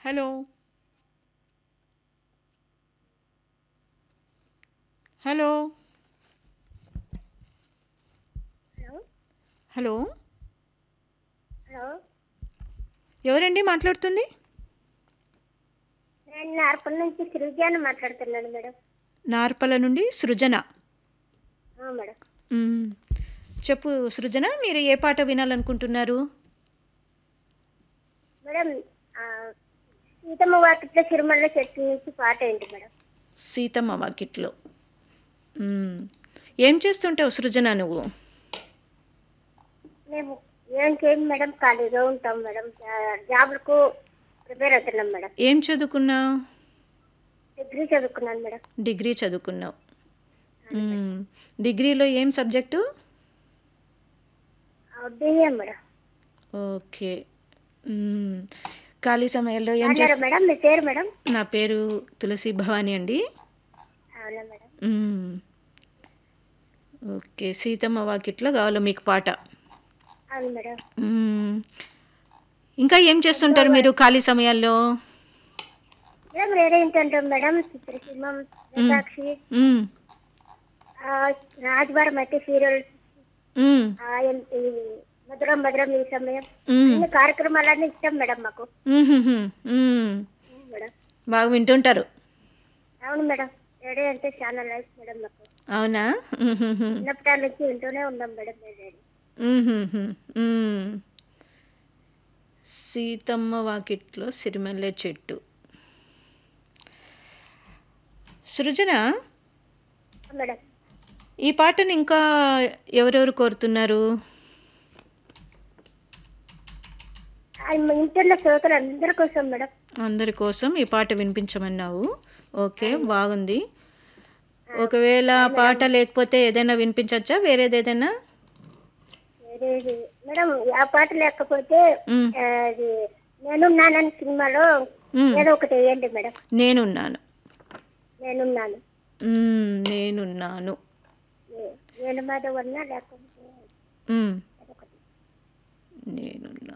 Hello hello hello hello hello ఎవరండి మాట్లాడుతుంది నేను నార్పల్ నుంచి సిరిజాని మాట్లాడుతున్నాను మేడం నార్పల నుండి సృజన ఆ, మేడం మ్మ్. చెప్పు సృజన మీరు ఏ పాట వినాలనుకుంటున్నారు మేడం ఆ, సీతమ్మ వాకిట్లో సిరిమల్ల చెట్టు నుంచి పాట ఏంటి మేడం సీతమ్మ వాకిట్లో మ్మ్. ఏం చేస్తుంటావు సృజన నువ్వు మేము ఏం చేయం మేడం ఖాళీగా ఉంటాం మేడం జా- జాబులకు ప్రిపేర్ అవుతున్నాం మేడం ఏం చదువుకున్నావు డిగ్రీ చదువుకున్నాను మేడం డిగ్రీ చదువుకున్నావు మ్మ్. డిగ్రీలో ఏం సబ్జెక్టు బియ్యం మేడం ఓకే మ్మ్. ఖాళీ సమయంలో ఏం అన్నారా చేస్తా మేడం మీ పేరు మేడం నా పేరు తులసి భవాని అండి అవునా మేడం మ్మ్. ఓకే సీతమ్మ వాకిట్లో కావాలి మీకు పాట అవును మేడం మ్మ్. ఇంకా ఏం చేస్తుంటారు మీరు ఖాళీ సమయాల్లో మేడం వేరే ఏంటంటాం మేడం చిత్రసింహం సాక్షి మ్మ్. రాజవారం అయితే సీరియల్ మ్మ్. మధురం మధురం ఈ సమయం మ్మ్. అన్ని కార్యక్రమాలన్నీ ఇష్టం మేడం మాకు మ్మ్. మ్మ్. మేడం బాగా వింటుంటారు అవును మేడం రేడియో అంటే చాలా లైఫ్ మేడం మాకు అవునా మ్మ్. చిన్నప్పటి నుంచి వింటూనే ఉన్నాం మేడం మేము రేడియో మ్మ్. మ్మ్. సీతమ్మ వాకిట్లో సిరిమల్లె చెట్టు సృజన మేడం ఈ పాటను ఇంకా ఎవరెవరు కోరుతున్నారు అది మా ఇంట్లో శ్రోతలు అందరి కోసం మేడం అందరి కోసం ఈ పాట వినిపించమన్నావు ఓకే బాగుంది ఒకవేళ పాట లేకపోతే ఏదైనా వినిపించవచ్చా వేరేది ఏదైనా వేరేది మేడం ఆ పాట లేకపోతే మ్మ్. ఆ, అది నేనున్నానని సినిమాలో మ్మ్. ఏదో ఒకటి వేయండి మేడం నేనున్నాను నేనున్నాను మ్మ్, నేనున్నాను నే- నేను మాధవ్ అన్నా లేకపోతే మ్మ్. అదొకటి నేనున్నాను